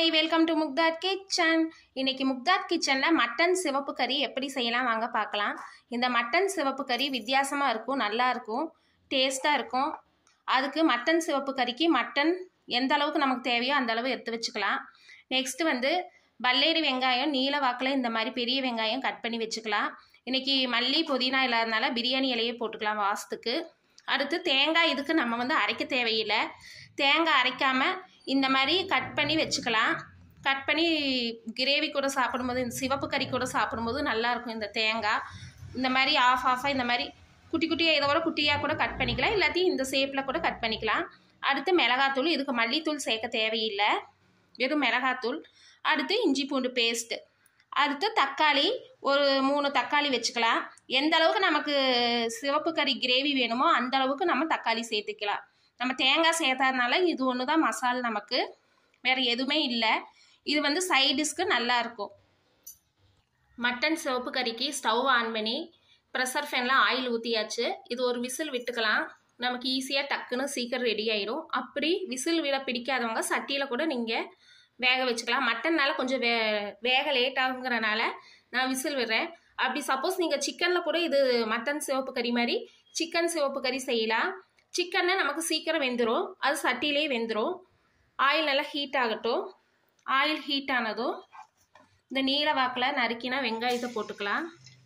hi welcome to Mukthad kitchen இன்னைக்கு முக்தாட் கிச்சனில் mutton சிவப்பு கறி எப்படி செய்யலாம் வாங்க பார்க்கலாம் இந்த மட்டன் சிவப்பு கறி வித்தியாசமாக இருக்கும் நல்லா இருக்கும் டேஸ்ட்டாக இருக்கும் அதுக்கு மட்டன் சிவப்பு கறிக்கு மட்டன் எந்த அளவுக்கு நமக்கு தேவையோ அந்த அளவு எடுத்து வச்சுக்கலாம் நெக்ஸ்ட்டு வந்து பல்லேரி வெங்காயம் நீல வாக்கில் இந்த மாதிரி பெரிய வெங்காயம் கட் பண்ணி வச்சுக்கலாம் இன்னைக்கு மல்லி புதினா இல்லாதனால பிரியாணி இலையே போட்டுக்கலாம் வாசத்துக்கு அடுத்து தேங்காய் இதுக்கு நம்ம வந்து அரைக்க தேவையில்லை தேங்காய் அரைக்காமல் இந்த மாதிரி கட் பண்ணி வச்சுக்கலாம் கட் பண்ணி கிரேவி கூட சாப்பிடும்போது இந்த சிவப்பு கறி கூட சாப்பிடும்போது நல்லாயிருக்கும் இந்த தேங்காய் இந்த மாதிரி ஆஃப் ஆஃபாக இந்த மாதிரி குட்டி குட்டியாக இதோட குட்டியாக கூட கட் பண்ணிக்கலாம் இல்லாட்டி இந்த ஷேப்பில் கூட கட் பண்ணிக்கலாம் அடுத்து மிளகாத்தூள் இதுக்கு மல்லித்தூள் சேர்க்க தேவையில்லை வெறும் மிளகாத்தூள் அடுத்து இஞ்சி பூண்டு பேஸ்ட்டு அடுத்து தக்காளி ஒரு மூணு தக்காளி வச்சுக்கலாம் எந்த அளவுக்கு நமக்கு சிவப்பு கறி கிரேவி வேணுமோ அந்த அளவுக்கு நம்ம தக்காளி சேர்த்துக்கலாம் நம்ம தேங்காய் சேர்த்ததுனால இது ஒன்று தான் மசால் நமக்கு வேறு எதுவுமே இல்லை இது வந்து சைடிஷ்க்கு நல்லா இருக்கும் மட்டன் சிவப்பு கறிக்கு ஸ்டவ் ஆன் பண்ணி ப்ரெஷர் ஃபேனில் ஆயில் ஊற்றியாச்சு இது ஒரு விசில் விட்டுக்கலாம் நமக்கு ஈஸியாக டக்குன்னு சீக்கிரம் ரெடி ஆயிடும் அப்படி விசில் விட பிடிக்காதவங்க சட்டியில் கூட நீங்கள் வேக வச்சுக்கலாம் மட்டன்னால கொஞ்சம் வே வேக லேட் ஆகுங்கிறனால நான் விசில் விடுறேன் அப்படி சப்போஸ் நீங்கள் சிக்கனில் கூட இது மட்டன் சிவப்பு கறி மாதிரி சிக்கன் சிவப்பு கறி செய்யலாம் சிக்கன்னா நமக்கு சீக்கிரம் வெந்துடும் அது சட்டியிலே வெந்துடும் ஆயில் நல்லா ஹீட் ஆகட்டும் ஆயில் ஹீட் ஆனதும் இந்த நீல வாக்கில் நறுக்கினா வெங்காயத்தை போட்டுக்கலாம்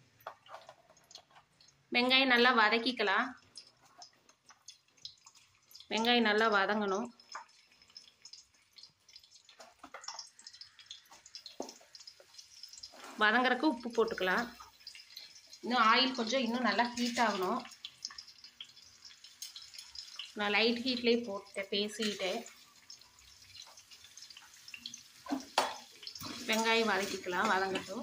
வெங்காயம் நல்லா வதக்கிக்கலாம் வெங்காயம் நல்லா வதங்கணும் வதங்குறக்கு உப்பு போட்டுக்கலாம் இன்னும் ஆயில் கொஞ்சம் இன்னும் நல்லா ஹீட் ஆகணும் நான் லைட் ஹீட்லேயே போட்டேன் பேசிக்கிட்டு வெங்காயம் வதக்கிக்கலாம் வதங்கட்டும்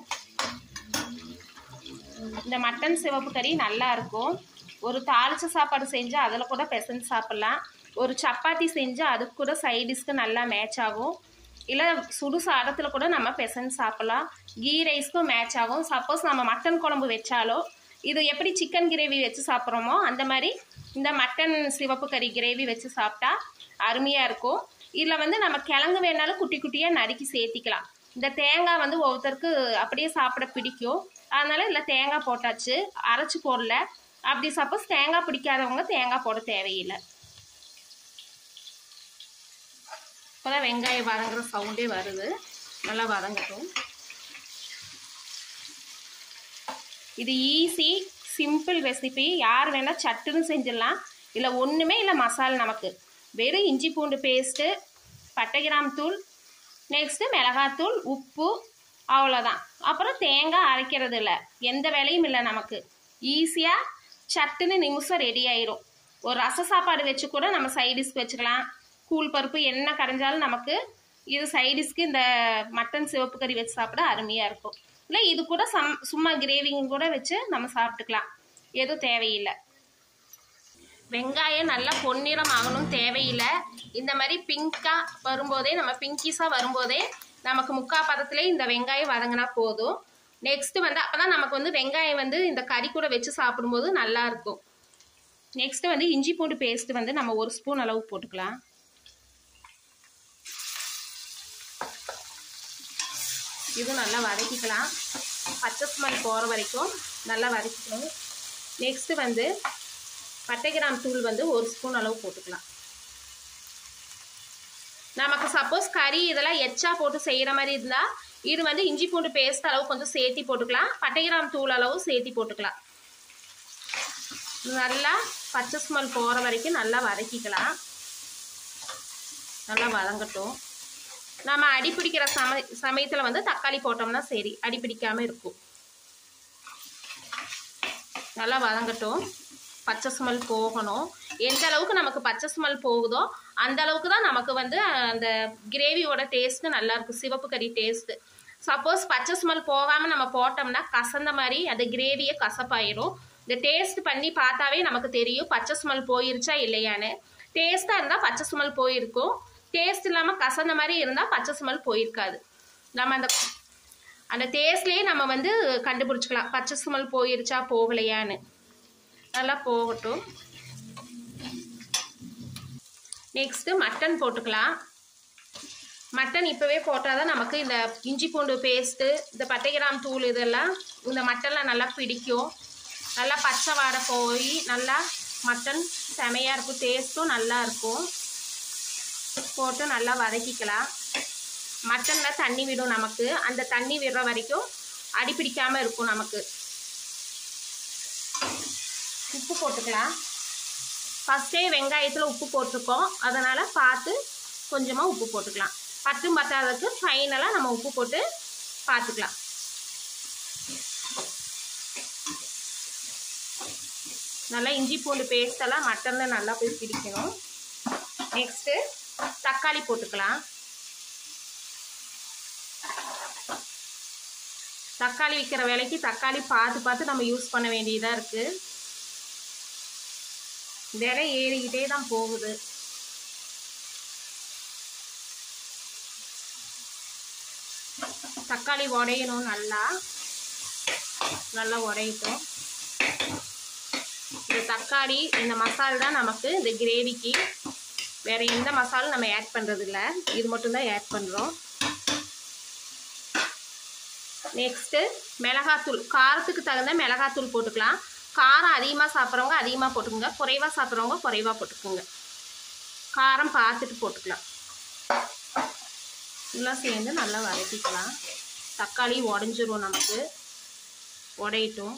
இந்த மட்டன் சிவப்பு கறி நல்லா இருக்கும் ஒரு தாளிச்ச சாப்பாடு செஞ்சால் அதில் கூட பெசஞ்சு சாப்பிட்லாம் ஒரு சப்பாத்தி செஞ்சு அதுக்கு கூட சைடிஷ்க்கு நல்லா மேட்ச் ஆகும் இல்லை சுடு சாதத்தில் கூட நம்ம பெசஞ்சு சாப்பிட்லாம் கீ ரைஸ்க்கும் மேட்ச் ஆகும் சப்போஸ் நம்ம மட்டன் குழம்பு வச்சாலோ இது எப்படி சிக்கன் கிரேவி வச்சு சாப்பிட்றோமோ அந்த மாதிரி இந்த மட்டன் சிவப்பு கறி கிரேவி வச்சு சாப்பிட்டா அருமையாக இருக்கும் இதில் வந்து நம்ம கிழங்கு வேணாலும் குட்டி குட்டியாக நறுக்கி சேர்த்திக்கலாம் இந்த தேங்காய் வந்து ஒவ்வொருத்தருக்கு அப்படியே சாப்பிட பிடிக்கும் அதனால இதில் தேங்காய் போட்டாச்சு அரைச்சி போடல அப்படி சப்போஸ் தேங்காய் பிடிக்காதவங்க தேங்காய் போட தேவையில்லை இப்போதான் வெங்காயம் வதங்குற சவுண்டே வருது நல்லா வதங்கட்டும் இது ஈஸி சிம்பிள் ரெசிபி யார் வேணால் சட்டுன்னு செஞ்சிடலாம் இல்லை ஒன்றுமே இல்லை மசாலா நமக்கு வெறும் இஞ்சி பூண்டு பேஸ்ட்டு பட்டை கிராம் தூள் நெக்ஸ்ட்டு மிளகாத்தூள் உப்பு அவ்வளோதான் அப்புறம் தேங்காய் அரைக்கிறது இல்லை எந்த வேலையும் இல்லை நமக்கு ஈஸியாக சட்டுன்னு நிமிஷம் ரெடி ஆயிரும் ஒரு ரச சாப்பாடு வச்சு கூட நம்ம சைடிஷ்க்கு வச்சுக்கலாம் கூழ் பருப்பு என்ன கரைஞ்சாலும் நமக்கு இது சைடிஷ்க்கு இந்த மட்டன் சிவப்பு கறி வச்சு சாப்பிட அருமையாக இருக்கும் இல்லை இது கூட சம் சும்மா கிரேவிங்க கூட வச்சு நம்ம சாப்பிட்டுக்கலாம் எதுவும் தேவையில்லை வெங்காயம் நல்லா பொன்னிறம் ஆகணும் தேவையில்லை இந்த மாதிரி பிங்காக வரும்போதே நம்ம பிங்கிஸாக வரும்போதே நமக்கு முக்கா பதத்துலேயே இந்த வெங்காயம் வதங்கினா போதும் நெக்ஸ்ட் வந்து அப்போ தான் நமக்கு வந்து வெங்காயம் வந்து இந்த கறி கூட வச்சு சாப்பிடும்போது நல்லா இருக்கும் நெக்ஸ்ட் வந்து இஞ்சி பூண்டு பேஸ்ட் வந்து நம்ம ஒரு ஸ்பூன் அளவு போட்டுக்கலாம் இது நல்லா வதக்கிக்கலாம் பச்சை ஸ்மெல் போகிற வரைக்கும் நல்லா வதக்கிக்கணும் நெக்ஸ்ட்டு வந்து பட்டை கிராம் தூள் வந்து ஒரு ஸ்பூன் அளவு போட்டுக்கலாம் நமக்கு சப்போஸ் கறி இதெல்லாம் எச்சா போட்டு செய்கிற மாதிரி இருந்தால் இது வந்து இஞ்சி பூண்டு பேஸ்ட் அளவு கொஞ்சம் சேர்த்தி போட்டுக்கலாம் பட்டை கிராம் தூள் அளவு சேர்த்தி போட்டுக்கலாம் நல்லா பச்சை ஸ்மெல் போகிற வரைக்கும் நல்லா வதக்கிக்கலாம் நல்லா வதங்கட்டும் நம்ம அடி பிடிக்கிற சம சமயத்தில் வந்து தக்காளி போட்டோம்னா சரி அடி பிடிக்காமல் இருக்கும் நல்லா வதங்கட்டும் பச்சை ஸ்மெல் போகணும் எந்த அளவுக்கு நமக்கு பச்சை ஸ்மெல் போகுதோ அந்த அளவுக்கு தான் நமக்கு வந்து அந்த கிரேவியோட டேஸ்ட்டு நல்லாயிருக்கும் சிவப்பு கறி டேஸ்ட்டு சப்போஸ் பச்சை ஸ்மெல் போகாமல் நம்ம போட்டோம்னா கசந்த மாதிரி அந்த கிரேவியே கசப்பாயிடும் இந்த டேஸ்ட் பண்ணி பார்த்தாவே நமக்கு தெரியும் பச்சை ஸ்மெல் போயிருச்சா இல்லையான்னு டேஸ்ட்டாக இருந்தால் பச்சை ஸ்மெல் போயிருக்கும் டேஸ்ட் இல்லாமல் கசந்த மாதிரி இருந்தால் பச்சை ஸ்மெல் போயிருக்காது நம்ம அந்த அந்த டேஸ்ட்லேயே நம்ம வந்து கண்டுபிடிச்சிக்கலாம் பச்சை ஸ்மெல் போயிருச்சா போகலையான்னு நல்லா போகட்டும் நெக்ஸ்ட்டு மட்டன் போட்டுக்கலாம் மட்டன் இப்போவே போட்டால் தான் நமக்கு இந்த இஞ்சி பூண்டு பேஸ்ட்டு இந்த பட்டை கிராம் தூள் இதெல்லாம் இந்த மட்டனில் நல்லா பிடிக்கும் நல்லா பச்சை வாடை போய் நல்லா மட்டன் செமையாக இருக்கும் டேஸ்ட்டும் நல்லா இருக்கும் போட்டு நல்லா வதக்கிக்கலாம் மட்டனில் தண்ணி விடும் நமக்கு அந்த தண்ணி விடுற வரைக்கும் அடி பிடிக்காமல் இருக்கும் நமக்கு உப்பு போட்டுக்கலாம் ஃபஸ்ட்டே வெங்காயத்தில் உப்பு போட்டிருக்கோம் அதனால் பார்த்து கொஞ்சமாக உப்பு போட்டுக்கலாம் பட்டும் பத்தாததுக்கு ஃபைனலாக நம்ம உப்பு போட்டு பார்த்துக்கலாம் நல்லா இஞ்சி பூண்டு பேஸ்டெல்லாம் மட்டனில் நல்லா போய் பிடிக்கணும் நெக்ஸ்ட்டு தக்காளி போட்டுக்கலாம் தக்காளி விற்கிற விலைக்கு தக்காளி பார்த்து பார்த்து நம்ம யூஸ் பண்ண வேண்டியதாக இருக்குது விலை ஏறிக்கிட்டே தான் போகுது தக்காளி உடையணும் நல்லா நல்லா உடையட்டும் இந்த தக்காளி இந்த மசால் தான் நமக்கு இந்த கிரேவிக்கு வேறு எந்த மசாலும் நம்ம ஆட் பண்ணுறது இல்லை இது மட்டும்தான் ஆட் பண்ணுறோம் நெக்ஸ்ட்டு மிளகாத்தூள் காரத்துக்கு தகுந்த மிளகாத்தூள் போட்டுக்கலாம் காரம் அதிகமாக சாப்பிட்றவங்க அதிகமாக போட்டுக்கோங்க குறைவாக சாப்பிட்றவங்க குறைவாக போட்டுக்கோங்க காரம் பார்த்துட்டு போட்டுக்கலாம் இதெல்லாம் சேர்ந்து நல்லா வதக்கிக்கலாம் தக்காளி உடஞ்சிரும் நமக்கு உடையட்டும்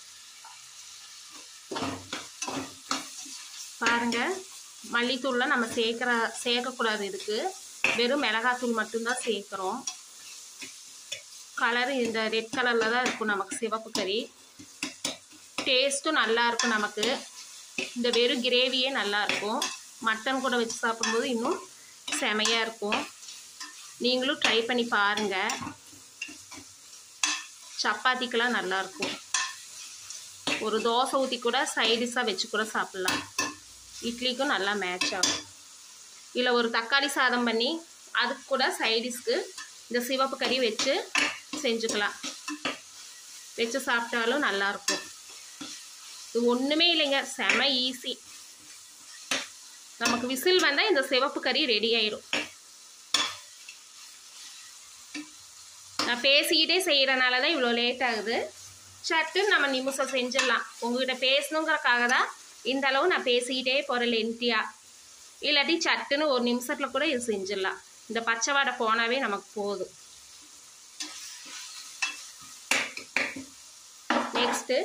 பாருங்க மல்லித்தூள்லாம் நம்ம சேர்க்குற சேர்க்கக்கூடாது இதுக்கு வெறும் மிளகாத்தூள் மட்டும்தான் சேர்க்குறோம் கலர் இந்த ரெட் கலரில் தான் இருக்கும் நமக்கு சிவப்பு கறி டேஸ்ட்டும் நல்லா இருக்கும் நமக்கு இந்த வெறும் கிரேவியே நல்லா இருக்கும் மட்டன் கூட வச்சு சாப்பிடும்போது இன்னும் செமையாக இருக்கும் நீங்களும் ட்ரை பண்ணி பாருங்கள் சப்பாத்திக்கெல்லாம் நல்லாயிருக்கும் ஒரு தோசை ஊற்றி கூட சைடிஷாக வச்சு கூட சாப்பிட்லாம் இட்லிக்கும் நல்லா மேட்ச் ஆகும் இல்லை ஒரு தக்காளி சாதம் பண்ணி அதுக்கு கூட சைடிஷ்க்கு இந்த சிவப்பு கறி வச்சு செஞ்சுக்கலாம் வச்சு சாப்பிட்டாலும் நல்லாயிருக்கும் இது ஒன்றுமே இல்லைங்க செம ஈஸி நமக்கு விசில் வந்தால் இந்த சிவப்பு கறி ரெடி ஆயிடும் நான் பேசிக்கிட்டே செய்கிறனால தான் இவ்வளோ லேட் ஆகுது சட்டுன்னு நம்ம நிமிஷம் செஞ்சிடலாம் உங்ககிட்ட பேசணுங்கிறக்காக தான் இந்த அளவு நான் பேசிக்கிட்டே போகிறேன் லென்த்தியாக இல்லாட்டி சட்டுன்னு ஒரு நிமிஷத்தில் கூட இது செஞ்சிடலாம் இந்த பச்சை வாடை போனாவே நமக்கு போதும் நெக்ஸ்ட்டு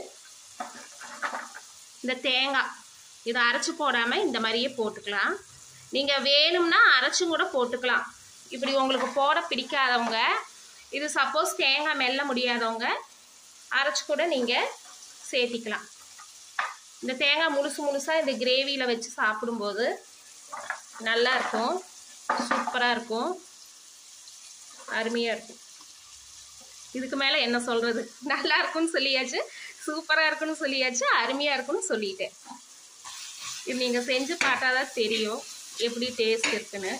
இந்த தேங்காய் இதை அரைச்சி போடாமல் இந்த மாதிரியே போட்டுக்கலாம் நீங்கள் வேணும்னா அரைச்சும் கூட போட்டுக்கலாம் இப்படி உங்களுக்கு போட பிடிக்காதவங்க இது சப்போஸ் தேங்காய் மெல்ல முடியாதவங்க அரைச்சி கூட நீங்கள் சேர்த்திக்கலாம் இந்த தேங்காய் முழுசு முழுசாக இந்த கிரேவியில் வச்சு சாப்பிடும்போது நல்லா இருக்கும் சூப்பராக இருக்கும் அருமையாக இருக்கும் இதுக்கு மேலே என்ன சொல்கிறது நல்லா இருக்கும்னு சொல்லியாச்சு சூப்பராக இருக்குன்னு சொல்லியாச்சு அருமையாக இருக்குன்னு சொல்லிட்டேன் இது நீங்கள் செஞ்சு பார்த்தாதான் தெரியும் எப்படி டேஸ்ட் இருக்குன்னு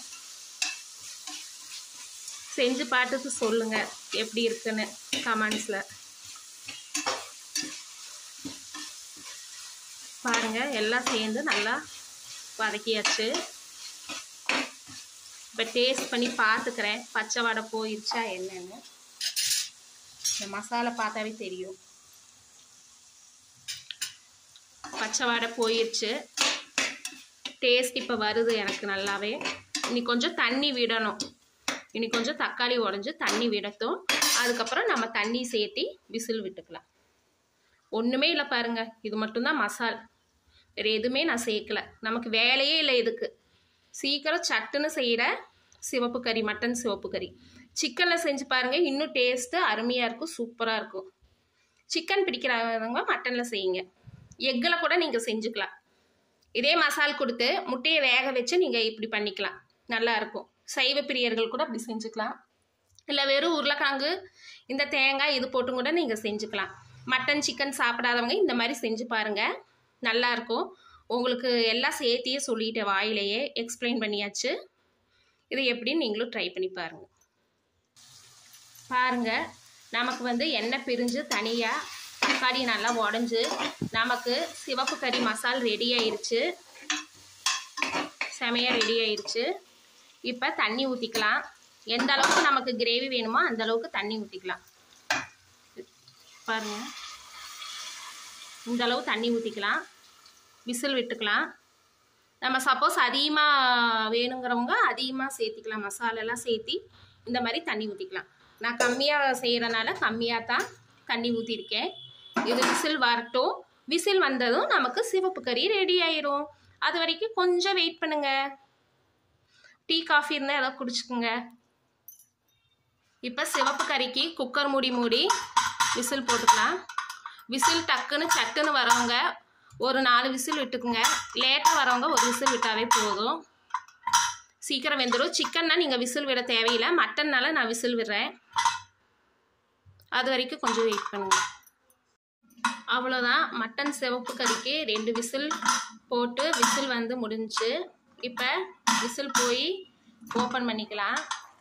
செஞ்சு பார்த்துட்டு சொல்லுங்கள் எப்படி இருக்குன்னு கமெண்ட்ஸில் பாருங்கள் எல்லாம் சேர்ந்து நல்லா வதக்கியாச்சு இப்போ டேஸ்ட் பண்ணி பார்த்துக்கிறேன் பச்சை வடை போயிடுச்சா என்னன்னு இந்த மசாலா பார்த்தாவே தெரியும் பச்சை வடை போயிடுச்சு டேஸ்ட் இப்போ வருது எனக்கு நல்லாவே இனி கொஞ்சம் தண்ணி விடணும் இனி கொஞ்சம் தக்காளி உடஞ்சி தண்ணி விடட்டும் அதுக்கப்புறம் நம்ம தண்ணி சேர்த்தி விசில் விட்டுக்கலாம் ஒன்றுமே இல்லை பாருங்க இது மட்டும்தான் மசால் வேறு எதுவுமே நான் சேர்க்கல நமக்கு வேலையே இல்லை இதுக்கு சீக்கிரம் சட்டுன்னு செய்கிற சிவப்பு கறி மட்டன் சிவப்பு கறி சிக்கனில் செஞ்சு பாருங்கள் இன்னும் டேஸ்ட்டு அருமையாக இருக்கும் சூப்பராக இருக்கும் சிக்கன் பிடிக்கிறவங்க மட்டனில் செய்யுங்க எக்கில் கூட நீங்கள் செஞ்சுக்கலாம் இதே மசால் கொடுத்து முட்டையை வேக வச்சு நீங்கள் இப்படி பண்ணிக்கலாம் நல்லா இருக்கும் சைவ பிரியர்கள் கூட அப்படி செஞ்சுக்கலாம் இல்லை வெறும் உருளைக்கிழங்கு இந்த தேங்காய் இது போட்டும் கூட நீங்கள் செஞ்சுக்கலாம் மட்டன் சிக்கன் சாப்பிடாதவங்க இந்த மாதிரி செஞ்சு பாருங்கள் நல்லாயிருக்கும் உங்களுக்கு எல்லாம் சேர்த்தியே சொல்லிட்டேன் வாயிலேயே எக்ஸ்பிளைன் பண்ணியாச்சு இது எப்படின்னு நீங்களும் ட்ரை பண்ணி பாருங்கள் பாருங்கள் நமக்கு வந்து எண்ணெய் பிரிஞ்சு தனியாக தக்காளி நல்லா உடஞ்சி நமக்கு சிவப்பு கறி மசால் ரெடி ஆயிருச்சு செமையாக ரெடி ஆயிருச்சு இப்போ தண்ணி ஊற்றிக்கலாம் எந்த அளவுக்கு நமக்கு கிரேவி வேணுமோ அந்த அளவுக்கு தண்ணி ஊற்றிக்கலாம் பாருங்க இந்த அளவு தண்ணி ஊற்றிக்கலாம் விசில் விட்டுக்கலாம் நம்ம சப்போஸ் அதிகமாக வேணுங்கிறவங்க அதிகமாக சேர்த்திக்கலாம் மசாலாலாம் சேர்த்தி இந்த மாதிரி தண்ணி ஊற்றிக்கலாம் நான் கம்மியாக செய்கிறனால கம்மியாக தான் தண்ணி ஊற்றிருக்கேன் இது விசில் வரட்டும் விசில் வந்ததும் நமக்கு சிவப்பு கறி ரெடி ஆயிரும் அது வரைக்கும் கொஞ்சம் வெயிட் பண்ணுங்க டீ காஃபி இருந்தால் ஏதாவது குடிச்சுக்குங்க இப்போ சிவப்பு கறிக்கு குக்கர் மூடி மூடி விசில் போட்டுக்கலாம் விசில் டக்குன்னு சட்டுன்னு வரவங்க ஒரு நாலு விசில் விட்டுக்குங்க லேட்டாக வரவங்க ஒரு விசில் விட்டாவே போதும் சீக்கிரம் வெந்துடும் சிக்கன்னா நீங்கள் விசில் விட தேவையில்லை மட்டன்னால நான் விசில் விடுறேன் அது வரைக்கும் கொஞ்சம் வெயிட் பண்ணுங்க அவ்வளோதான் மட்டன் சிவப்பு கறிக்கு ரெண்டு விசில் போட்டு விசில் வந்து முடிஞ்சுச்சு இப்போ விசில் போய் ஓப்பன் பண்ணிக்கலாம்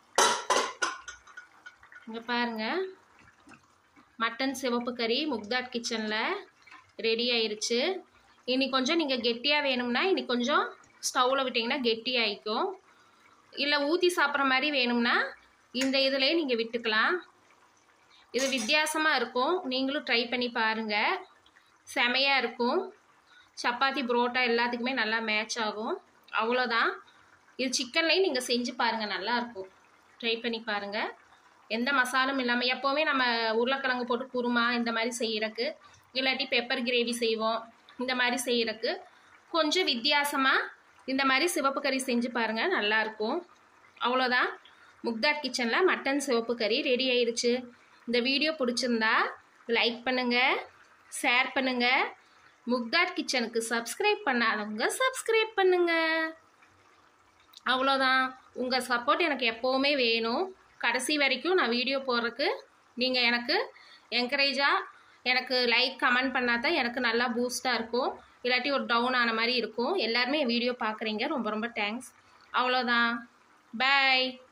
இங்கே பாருங்க மட்டன் சிவப்பு கறி முக்தாட் கிச்சனில் ரெடி ஆயிருச்சு இனி கொஞ்சம் நீங்கள் கெட்டியாக வேணும்னா இனி கொஞ்சம் ஸ்டவ்வில் விட்டிங்கன்னா கெட்டி ஆயிக்கும் இல்லை ஊற்றி சாப்பிட்ற மாதிரி வேணும்னா இந்த இதிலே நீங்கள் விட்டுக்கலாம் இது வித்தியாசமாக இருக்கும் நீங்களும் ட்ரை பண்ணி பாருங்கள் செமையாக இருக்கும் சப்பாத்தி புரோட்டா எல்லாத்துக்குமே நல்லா மேட்ச் ஆகும் அவ்வளோதான் இது சிக்கன்லேயும் நீங்கள் செஞ்சு பாருங்கள் நல்லாயிருக்கும் ட்ரை பண்ணி பாருங்கள் எந்த மசாலும் இல்லாமல் எப்போவுமே நம்ம உருளைக்கிழங்கு போட்டு குருமா இந்த மாதிரி செய்கிறக்கு இல்லாட்டி பெப்பர் கிரேவி செய்வோம் இந்த மாதிரி செய்கிறக்கு கொஞ்சம் வித்தியாசமாக இந்த மாதிரி சிவப்பு கறி செஞ்சு பாருங்கள் நல்லாயிருக்கும் அவ்வளோதான் முக்தாட் கிச்சனில் மட்டன் சிவப்பு கறி ரெடி ஆயிருச்சு இந்த வீடியோ பிடிச்சிருந்தா லைக் பண்ணுங்கள் ஷேர் பண்ணுங்கள் முக்தாட் கிச்சனுக்கு சப்ஸ்கிரைப் பண்ணாதவங்க சப்ஸ்கிரைப் பண்ணுங்கள் அவ்வளோதான் உங்கள் சப்போர்ட் எனக்கு எப்போவுமே வேணும் கடைசி வரைக்கும் நான் வீடியோ போடுறதுக்கு நீங்கள் எனக்கு என்கரேஜாக எனக்கு லைக் கமெண்ட் பண்ணால் தான் எனக்கு நல்லா பூஸ்ட்டாக இருக்கும் இல்லாட்டி ஒரு டவுன் ஆன மாதிரி இருக்கும் எல்லாருமே என் வீடியோ பார்க்குறீங்க ரொம்ப ரொம்ப தேங்க்ஸ் அவ்வளோதான் பாய்